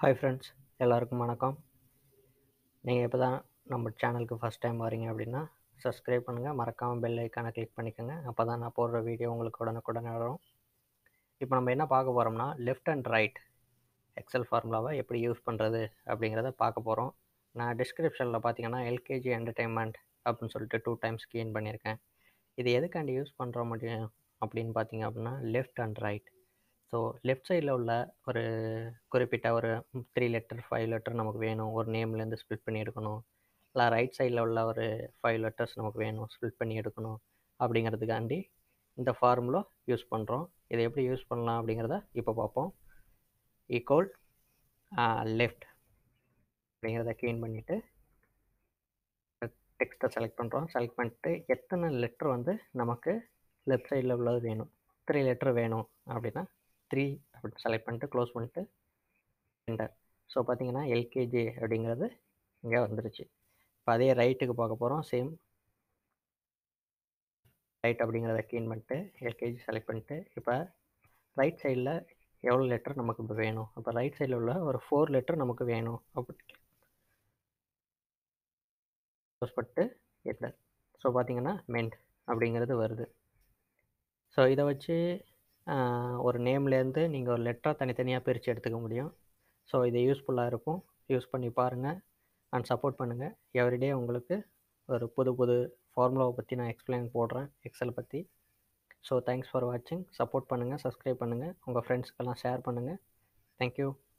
hi friends எல்லாருக்கும் வணக்கம் நீங்கள் இப்போ தான் நம்ம சேனலுக்கு ஃபஸ்ட் டைம் வரீங்க அப்படின்னா சப்ஸ்கிரைப் பண்ணுங்கள் மறக்காமல் பெல் ஐக்கானை கிளிக் பண்ணிக்கோங்க அப்போ தான் நான் போடுற வீடியோ உங்களுக்கு உடனுக்குடனே வரும் இப்போ நம்ம என்ன பார்க்க போகிறோம்னா லெஃப்ட் அண்ட் ரைட் எக்ஸல் ஃபார்முலாவை எப்படி யூஸ் பண்ணுறது அப்படிங்கிறத பார்க்க போகிறோம் நான் டிஸ்கிரிப்ஷனில் பார்த்தீங்கன்னா எல்கேஜி என்டர்டெயின்மெண்ட் அப்படின்னு சொல்லிட்டு டூ டைம்ஸ் கீன் பண்ணியிருக்கேன் இது எதுக்காண்டி யூஸ் பண்ணுற முடியும் அப்படின்னு பார்த்தீங்க அப்படின்னா left and right so left சைடில் உள்ள ஒரு குறிப்பிட்ட ஒரு த்ரீ லெட்டர் ஃபைவ் லெட்டர் நமக்கு வேணும் ஒரு நேம்லேருந்து ஸ்ப்ளிட் பண்ணி எடுக்கணும் இல்லை ரைட் சைடில் உள்ள ஒரு ஃபைவ் லெட்டர்ஸ் நமக்கு வேணும் ஸ்ப்ளிட் பண்ணி எடுக்கணும் அப்படிங்கிறதுக்காண்டி இந்த ஃபார்முலா யூஸ் பண்ணுறோம் இதை எப்படி யூஸ் பண்ணலாம் அப்படிங்கிறத இப்போ பார்ப்போம் ஈக்குவல் லெஃப்ட் அப்படிங்கிறத க்ளீன் பண்ணிவிட்டு டெக்ஸ்ட்டை செலக்ட் பண்ணுறோம் செலக்ட் பண்ணிட்டு எத்தனை லெட்டர் வந்து நமக்கு லெஃப்ட் சைடில் உள்ளது வேணும் த்ரீ லெட்டர் வேணும் அப்படின்னா த்ரீ அப்படின்னு செலக்ட் பண்ணிட்டு க்ளோஸ் பண்ணிட்டு என்டர் ஸோ பார்த்தீங்கன்னா எல்கேஜி அப்படிங்கிறது இங்கே வந்துருச்சு இப்போ அதே ரைட்டுக்கு பார்க்க போகிறோம் சேம் ரைட் அப்படிங்கிறத க்ளீன் பண்ணிட்டு எல்கேஜி செலக்ட் பண்ணிட்டு இப்போ ரைட் சைடில் எவ்வளோ லெட்டர் நமக்கு இப்போ வேணும் அப்போ ரைட் சைடில் உள்ள ஒரு ஃபோர் லெட்டர் நமக்கு வேணும் அப்படி க்ளோஸ் பண்ணிட்டு என்டர் ஸோ பார்த்தீங்கன்னா மென்ட் அப்படிங்கிறது வருது ஸோ இதை வச்சு ஒரு நேம்லேருந்து நீங்கள் ஒரு லெட்டராக தனித்தனியாக பிரித்து எடுத்துக்க முடியும் ஸோ இது யூஸ்ஃபுல்லாக இருக்கும் யூஸ் பண்ணி பாருங்கள் அண்ட் சப்போர்ட் பண்ணுங்கள் எவ்ரிடே உங்களுக்கு ஒரு புது புது ஃபார்முலாவை பற்றி நான் எக்ஸ்பிளைன் போடுறேன் எக்ஸல் பற்றி ஸோ தேங்க்ஸ் ஃபார் வாட்சிங் சப்போர்ட் பண்ணுங்கள் சப்ஸ்கிரைப் பண்ணுங்கள் உங்கள் ஃப்ரெண்ட்ஸ்க்கெல்லாம் ஷேர் பண்ணுங்கள் தேங்க்யூ